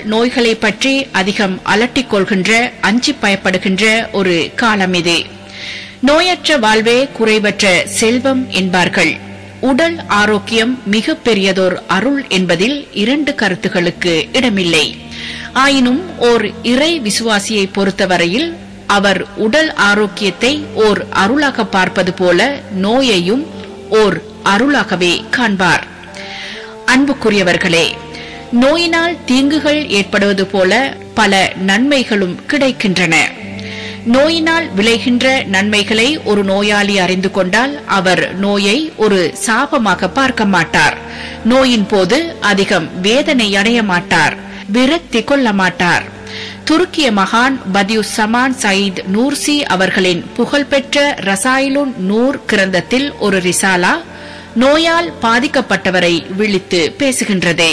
நோய்களை பற்றி அதிகம் அலட்டிக் கொள்கின்ற அஞ்சி பயப்படுகின்ற ஒரு காலம் இது நோயற்ற வாழ்வே குறைவற்ற செல்வம் என்பார்கள் உடல் ஆரோக்கியம் மிக பெரியதோர் அருள் என்பதில் இரண்டு கருத்துகளுக்கு இடமில்லை ஆயினும் ஓர் இறை விசுவாசியை பொறுத்தவரையில் அவர் உடல் ஆரோக்கியத்தை ஓர் அருளாக பார்ப்பது போல நோயையும் ஓர் அருளாகவே காண்பார் அன்புக்குரியவர்களே நோயினால் தீங்குகள் ஏற்படுவது போல பல நன்மைகளும் கிடைக்கின்றன நோயினால் விளைகின்ற நன்மைகளை ஒரு நோயாளி அறிந்து கொண்டால் அவர் நோயை ஒரு சாபமாக பார்க்க மாட்டார் நோயின் போது அதிகம் வேதனை அடைய மாட்டார் விரக்தி கொள்ள மாட்டார் துருக்கிய மகான் பதியு சமான் சயீத் நூர்சி அவர்களின் புகழ்பெற்ற ரசாயிலுன் நூர் கிரந்தத்தில் ஒரு ரிசாலா நோயால் பாதிக்கப்பட்டவரை விழித்து பேசுகின்றது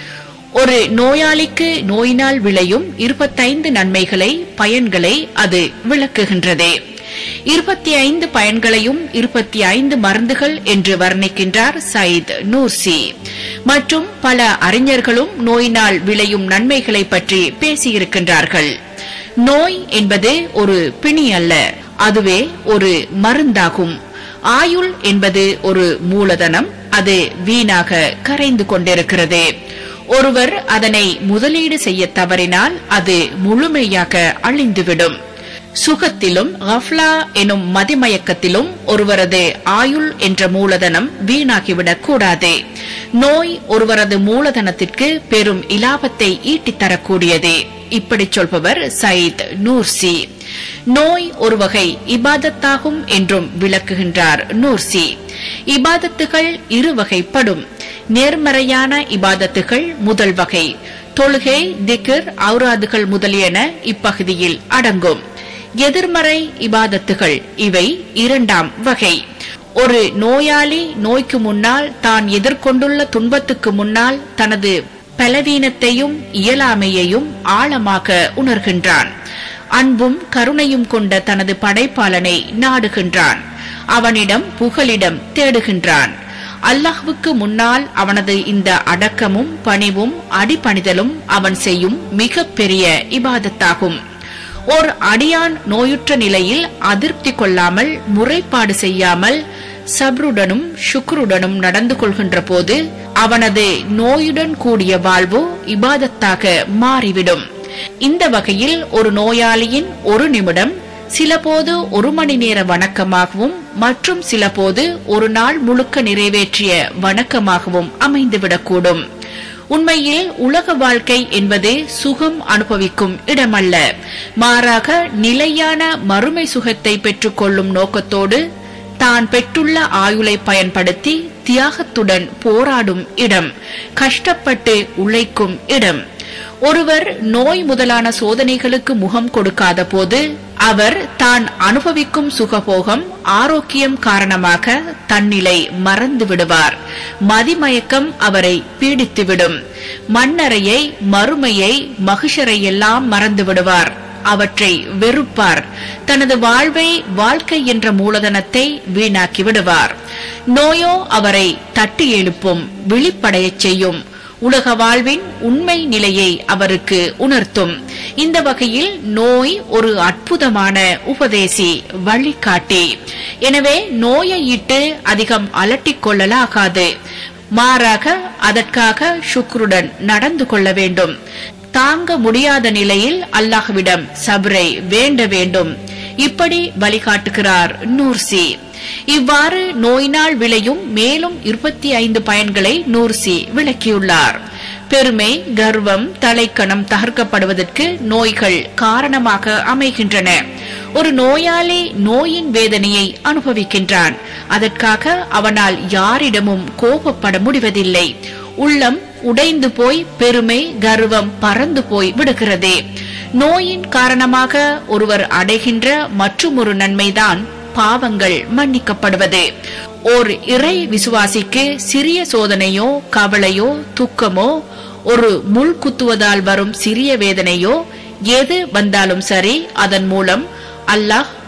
ஒரு நோயாளிக்கு நோயினால் விளையும் இருபத்தைந்து நன்மைகளை பயன்களை அது விளக்குகின்றது இருபத்தி ஐந்து பயன்களையும் இருபத்தி ஐந்து மருந்துகள் என்று வர்ணிக்கின்றார் சயித் நூர்சி மற்றும் பல அறிஞர்களும் நோயினால் விளையும் நன்மைகளை பற்றி பேசியிருக்கின்றார்கள் நோய் என்பது ஒரு பிணி அல்ல அதுவே ஒரு மருந்தாகும் ஆயுள் என்பது ஒரு மூலதனம் அது வீணாக கரைந்து கொண்டிருக்கிறது ஒருவர் அதனை முதலீடு செய்ய தவறினால் அது முழுமையாக அழிந்துவிடும் சுகத்திலும் கஃப்லா எனும் மதிமயக்கத்திலும் ஒருவரது ஆயுள் என்ற மூலதனம் வீணாகிவிடக் கூடாது நோய் ஒருவரது மூலதனத்திற்கு பெரும் இலாபத்தை ஈட்டித் தரக்கூடியது இப்படி சொல்பவர் சயித் நூர்சி நோய் ஒரு வகை இபாதத்தாகும் என்றும் விளக்குகின்றார் நூர்சி இபாதத்துகள் இரு வகைப்படும் நேர்மறையான இபாதத்துகள் முதல் வகை தொழுகை திக்ர் ஔராதுகள் முதலியன இப்பகுதியில் அடங்கும் எதிர்மறை இபாதத்துகள் இவை இரண்டாம் வகை ஒரு நோயாளி நோய்க்கு முன்னால் தான் எதிர்கொண்டுள்ள துன்பத்துக்கு முன்னால் தனது பலவீனத்தையும் இயலாமையையும் ஆழமாக உணர்கின்றான் அன்பும் கருணையும் கொண்ட தனது படைப்பாளனை நாடுகின்றான் அவனிடம் புகலிடம் தேடுகின்றான் அல்லாஹ்வுக்கு முன்னால் அவனது இந்த அடக்கமும் பணிவும் அடிபணிதலும் அவன் செய்யும் மிக பெரிய இபாதத்தாகும் ஓர் அடியான் நோயுற்ற நிலையில் அதிருப்தி கொள்ளாமல் முறைப்பாடு செய்யாமல் சப்ருடனும் சுக்ருடனும் நடந்து கொள்கின்ற போது அவனது நோயுடன் கூடிய வாழ்வு இபாதத்தாக மாறிவிடும் இந்த வகையில் ஒரு நோயாளியின் ஒரு நிமிடம் சிலபோது ஒரு மணி நேர வணக்கமாகவும் மற்றும் சிலபோது ஒரு நாள் முழுக்க நிறைவேற்றிய வணக்கமாகவும் அமைந்துவிடக்கூடும் உண்மையில் உலக வாழ்க்கை என்பது சுகம் அனுபவிக்கும் இடமல்ல மாறாக நிலையான மறுமை சுகத்தை பெற்றுக்கொள்ளும் நோக்கத்தோடு தான் பெற்றுள்ள ஆயுளை பயன்படுத்தி தியாகத்துடன் போராடும் இடம் கஷ்டப்பட்டு உழைக்கும் இடம் ஒருவர் நோய் முதலான சோதனைகளுக்கு முகம் கொடுக்காத போது அவர் தான் அனுபவிக்கும் சுகபோகம் ஆரோக்கியம் காரணமாக தன்னிலை மறந்து விடுவார் மதிமயக்கம் அவரை பீடித்துவிடும் மண்ணறையை மறுமையை மகிஷரை எல்லாம் மறந்து விடுவார் அவற்றை வெறுப்பார் தனது வாழ்வை வாழ்க்கை என்ற மூலதனத்தை வீணாக்கி விடுவார் நோயோ அவரை தட்டி எழுப்பும் விழிப்படையச் செய்யும் உலக வாழ்வின் உண்மை நிலையை அவருக்கு உணர்த்தும் இந்த வகையில் நோய் ஒரு அற்புதமான உபதேசி வழிகாட்டி எனவே நோயை இட்டு அதிகம் அலட்டிக் கொள்ளலாகாது மாறாக அதற்காக சுக்ருடன் நடந்து கொள்ள வேண்டும் தாங்க முடியாத நிலையில் அல்லாஹ்விடம் சப்ரை வேண்ட வேண்டும் இப்படி வழிகாட்டுகிறார் நூர்சி இவ்வாறு நோயினால் விளையும் மேலும் இருபத்தி ஐந்து பயன்களை நூர்சி விளக்கியுள்ளார் பெருமை கர்வம் தலைக்கணம் தகர்க்கப்படுவதற்கு நோய்கள் காரணமாக அமைகின்றன ஒரு நோயாளி நோயின் வேதனையை அனுபவிக்கின்றான் அதற்காக அவனால் யாரிடமும் கோபப்பட முடிவதில்லை உள்ளம் உடைந்து போய் பெருமை கர்வம் பறந்து போய் விடுகிறது நோயின் காரணமாக ஒருவர் அடைகின்ற மற்றுமொரு நன்மைதான் பாவங்கள் மன்னிக்கப்படுவது ஓர் இறை விசுவாசிக்கு சிறிய சோதனையோ கவலையோ துக்கமோ ஒரு முள் குத்துவதால் வரும் சிறிய வேதனையோ எது வந்தாலும் சரி அதன் மூலம் அல்லாஹ்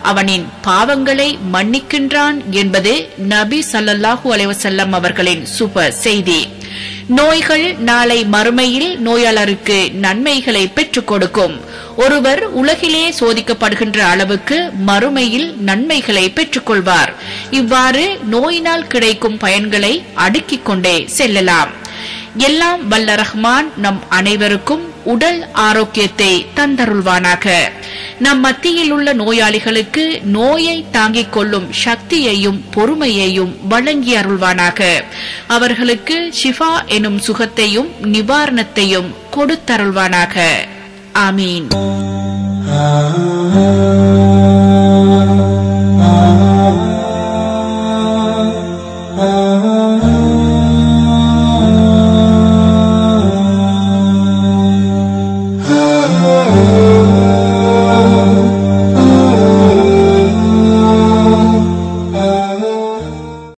அவனின் பாவங்களை மன்னிக்கின்றான் என்பது நபி ஸல்லல்லாஹு அலைஹி வஸல்லம் அவர்களின் சுப செய்தி நோய்கள் நாளை மறுமையில் நோயாளருக்கு நன்மைகளை பெற்றுக் கொடுக்கும் ஒருவர் உலகிலே சோதிக்கப்படுகின்ற அளவுக்கு மறுமையில் நன்மைகளை பெற்றுக் கொள்வார் இவ்வாறு நோயினால் கிடைக்கும் பயன்களை அடுக்கிக் கொண்டே செல்லலாம் எல்லாம் வல்ல ரஹ்மான் நம் அனைவருக்கும் உடல் ஆரோக்கியத்தை தந்தருள்வானாக நம் மத்தியில் உள்ள நோயாளிகளுக்கு நோயை தாங்கிக் கொள்ளும் சக்தியையும் பொறுமையையும் வழங்கி அருள்வானாக அவர்களுக்கு ஷிஃபா எனும் சுகத்தையும் நிவாரணத்தையும் கொடுத்தருள்வானாக ஆமீன் ah